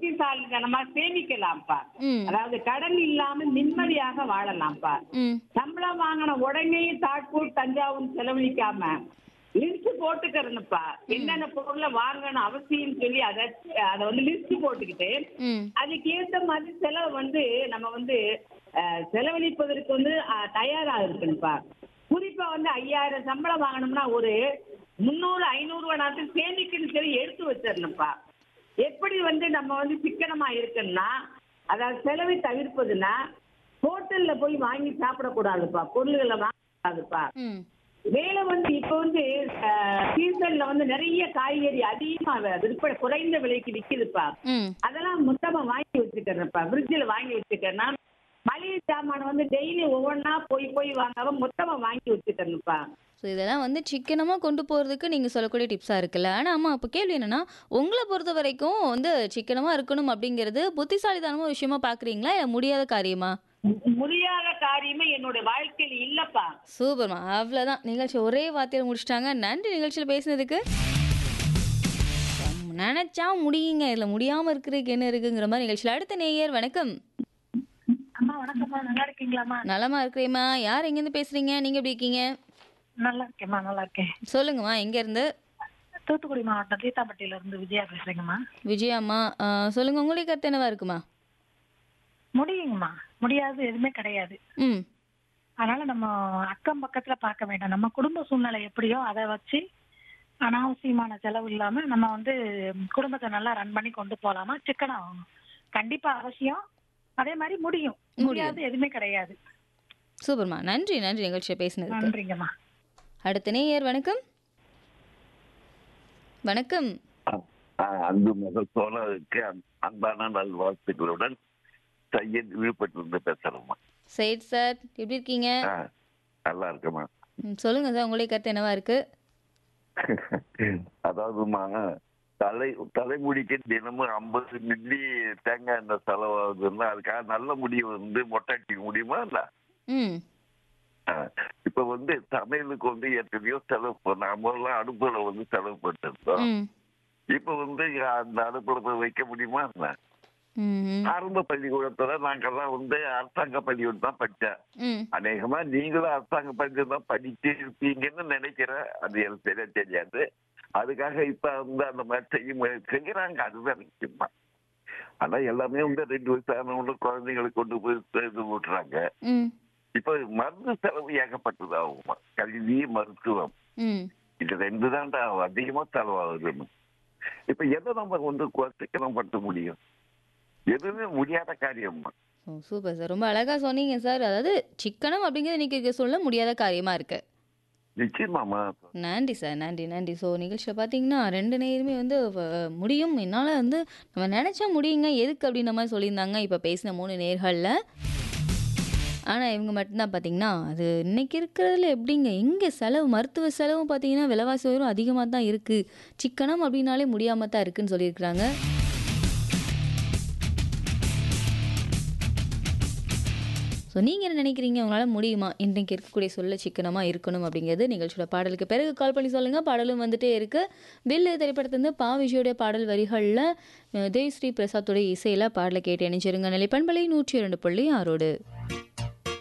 புத்திசாலித்தனமா சேமிக்கலாம்ப்பா ம் அதாவது கடன் இல்லாம நிம்மதியாக வாழலாம்ப்பா ம் சம்பளம் வாங்கின உடனே தாட்பூர் தஞ்சாவூர் செலவழிக்காம லிஸ்ட் போட்டுக்கிறனுப்பா என்னென்ன பொருளை வாங்கணும் அவசியம் சொல்லி அதை அதை வந்து லிஸ்ட் போட்டுக்கிட்டு ம் அதுக்கு ஏத்த மாதிரி செலவு வந்து நம்ம வந்து அஹ், செலவழிப்பதற்கு வந்து அஹ், தயாரா இருக்கணும்ப்பா குறிப்பா வந்து ஐயாயிரம் சம்பளம் வாங்கணும்னா ஒரு முந்நூறு ஐநூறு வேணாத்துக்கு சேமிக்கணும் சொல்லி எடுத்து வச்சிடணும்ப்பா எப்படி வந்து நம்ம வந்து சிக்கனமா இருக்குன்னா அதாவது செலவை தவிர்ப்பதுன்னா ஹோட்டல்ல போய் வாங்கி சாப்பிடக்கூடாதுப்பா பொருள்களை வாங்கக்கூடாதுப்பா ம் வேலை வந்து இப்போ வந்து சீசன்ல வந்து நிறைய காய்கறி அதிகமா வி- விற்பனை குறைந்த விலைக்கு விக்குதுப்பா ம் அதெல்லாம் மொத்தமா வாங்கி வச்சுக்கிறேன்ப்பா ஃப்ரிட்ஜில் வாங்கி வச்சுக்கிறேன்னா மளிகை சாமான் வந்து டெய்லி ஒவ்வொன்றா போய் போய் வாங்காம மொத்தமா வாங்கி வச்சுக்கிறேன்ப்பா ஸோ இதெல்லாம் வந்து சிக்கனமாக கொண்டு போகிறதுக்கு நீங்கள் சொல்லக்கூடிய டிப்ஸாக இருக்குல்ல ஆனால் ஆமாம் இப்போ கேள்வி என்னென்னா உங்களை பொறுத்த வரைக்கும் வந்து சிக்கனமாக இருக்கணும் அப்படிங்கிறது புத்திசாலித்தனமாக ஒரு விஷயமா பார்க்குறீங்களா இல்லை முடியாத காரியமா மு- முடியாத காரியமே என்னோட வாழ்க்கையில இல்லப்பா சூப்பர்மா அவ்வளோதான் நிகழ்ச்சி ஒரே வார்த்தையில் முடிச்சிட்டாங்க நன்றி நிகழ்ச்சியில் பேசினதுக்கு நினச்சா முடியுங்க இதில் முடியாமல் இருக்கிறதுக்கு என்ன இருக்குங்கிற மாதிரி நிகழ்ச்சியில் அடுத்த நேயர் வணக்கம் அம்மா வணக்கம்மா நல்லா இருக்கீங்களாம்மா நலமா இருக்கிறேம்மா யார் எங்கேருந்து பேசுகிறீங்க நீங்கள் எப்படி இருக்கீங்க நல்லா இருக்கேம்மா நல்லா இருக்கேன் சொல்லுங்கம்மா எங்கேருந்து தூத்துக்குடி மாவட்டம் தீத்தாப்பட்டியில இருந்து விஜயா பேசுறேங்கம்மா விஜயாம்மா ஆ, சொல்லுங்க உங்களுடைய கருத்து என்னவா இருக்குமா முடியுங்கம்மா முடியாது எதுவுமே கிடையாது ம் அதனால நம்ம அக்கம் பக்கத்துல பார்க்க வேண்டாம் நம்ம குடும்ப சூழ்நிலை எப்படியோ அதை வச்சு அனாவசியமான செலவு இல்லாம நம்ம வந்து குடும்பத்தை நல்லா ரன் பண்ணி கொண்டு போலாமா சிக்கனம் கண்டிப்பா அவசியம் அதே மாதிரி முடியும் முடியாது எதுவுமே கிடையாது சூப்பர்மா நன்றி நன்றி நிகழ்ச்சியை பேசினதுக்கு நன்றிங்கம்மா அடுத்த நேயர் வணக்கம் வணக்கம் ஆ, அன்பு மகள் சோழருக்கு அன்- அன்பான நல்வாழ்த்துக்களுடன் சையத் விழுப்புரத்திலிருந்து பேசுறேம்மா சைட் சார் எப்படி இருக்கீங்க ஆ, நல்லா இருக்கேம்மா ம், சொல்லுங்க சார் உங்களுடைய கருத்து என்னவா இருக்கு அதாவதுமா தலை தலைமுடிக்கு தினமும் ஐம்பது மில்லி தேங்காய் எண்ணெய் செலவாகுதுன்னா அதுக்காக நல்ல முடிவு வந்து மொட்டாட்டிக்க முடியுமா இல்ல ம் ஆ, இப்ப வந்து சமையலுக்கு வந்து எத்தனையோ செலவு பண்ண நம்மளாம் அடுப்புல வந்து செலவு பண்ணிருந்தோம் ம் இப்ப வந்து அந்த அடுப்புல போய் வைக்க முடியுமா என்ன ம் ஆரம்ப பள்ளிக்கூடத்துல நாங்கெல்லாம் வந்து அரசாங்க பள்ளிக்கூடம் தான் படிச்சேன் ம் அநேகமா நீங்களும் அரசாங்க பள்ளிக்கூடம் தான் படிச்சு இருப்பீங்கன்னு நினைக்கிறேன் அது எனக்கு சரியா தெரியாது அதுக்காக இப்ப வந்து அந்த மாதிரி செய்ய முயற்சி செய்யறாங்க அதுதான் முக்கியமா ஆனா எல்லாமே வந்து ரெண்டு வயசானவங்க குழந்தைங்களுக்கு கொண்டு போய் இது விட்டுறாங்க ம் இப்ப மருந்து செலவு ஏகப்பட்டது ஆகுமா கல்வி மருத்துவம் ம் இது ரெண்டு தான்டா அதிகமா செலவாகுது இப்ப எதை நம்ம வந்து குறைச்சிக்கணும் படுத்த முடியும் எதுவுமே முடியாத காரியம்மா ஓ சூப்பர் சார் ரொம்ப அழகா சொன்னீங்க சார் அதாவது சிக்கனம் அப்படிங்கிறது இன்னைக்கு சொல்ல முடியாத காரியமா இருக்கு நிச்சயமாமா நன்றி சார் நன்றி நன்றி ஸோ நிகழ்ச்சியில் பார்த்தீங்கன்னா ரெண்டு நேருமே வந்து வ- முடியும் என்னால் வந்து நம்ம நினச்சா முடியுங்க எதுக்கு அப்படின்ற மாதிரி சொல்லியிருந்தாங்க இப்போ பேசின மூணு நேர்களில் ஆனால் இவங்க மட்டும்தான் பார்த்தீங்கன்னா அது இன்னைக்கு இருக்கிறதுல எப்படிங்க எங்கே செலவு மருத்துவ செலவும் பார்த்தீங்கன்னா விலைவாசி உயரும் அதிகமாக தான் இருக்குது சிக்கனம் அப்படின்னாலே முடியாமல் தான் இருக்குன்னு சொல்லியிருக்கிறாங்க ஸோ நீங்கள் என்ன நினைக்கிறீங்க உங்களால் முடியுமா இன்றைக்கு இருக்கக்கூடிய சொல்ல சிக்கனமாக இருக்கணும் அப்படிங்கிறது நிகழ்ச்சியோட பாடலுக்கு பிறகு கால் பண்ணி சொல்லுங்கள் பாடலும் வந்துட்டே இருக்குது வில்லு திரைப்படத்துலேருந்து பா விஜயோடைய பாடல் வரிகளில் தேவ்ஸ்ரீ பிரசாத்தோடைய இசையில் பாடலை கேட்டு இணைச்சிருங்க நிலைப்பண்பலை நூற்றி இரண்டு புள்ளி ஆறோடு